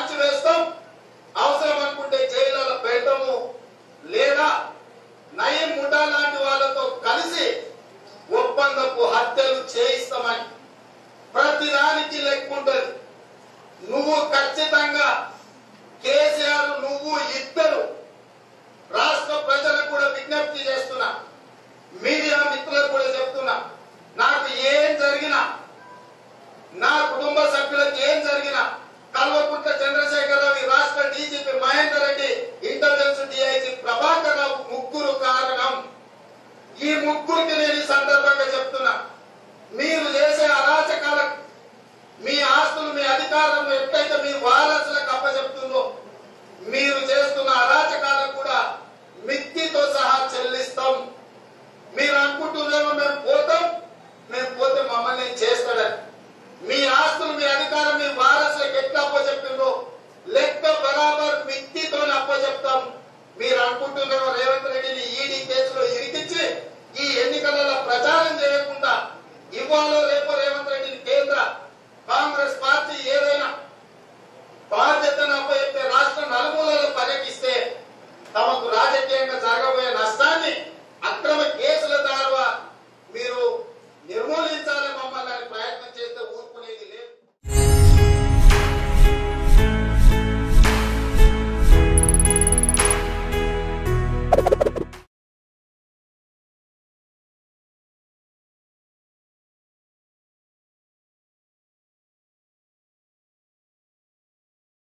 కాల్చివేస్తాం అవసరం అనుకుంటే జైళ్ళలో పెడతాము లేదా నయం ముఠా లాంటి వాళ్ళతో కలిసి ఒప్పందపు హత్యలు చేయిస్తామని ప్రతిదానికి లెక్క ఉంటుంది నువ్వు ఖచ్చితంగా కేసీఆర్ నువ్వు ఇద్దరు రాష్ట్ర ప్రజలకు కూడా విజ్ఞప్తి చేస్తున్నా మీడియా మిత్రులకు కూడా చెప్తున్నా నాకు ఏం జరిగినా నా కుటుంబ సభ్యులకు ఏం జరిగినా కల్వకుంట్ల చంద్రశేఖరరావు ఈ రాష్ట్ర DGP Mahender Reddy intelligence DIG Prabhakar Rao ముగ్గురు కారణం ఈ ముగ్గురికి నేను ఈ సందర్భంగా చెప్తున్నా మీరు చేసే అరాచకాలకు మీ ఆస్తులు మీ అధికారం ఎట్లయితే మీ వారసులకు అప్పచెప్తుందో మీరు చేస్తున్న అరాచకాలకు కూడా మిత్తితో సహా చెల్లిస్తాం మీరు అనుకుంటున్నారో మేము పోతాం మేము పోతే మమ్మల్ని ఏం చేస్తాడని మీ ఆస్తులు మీ అధికారం మీ వారసులకు ఎట్లా అప్పచెప్పిందో లెక్క బరాబర్ మిత్తితో అప్పచెప్తాం మీరు అనుకుంటున్నారో రేవంత్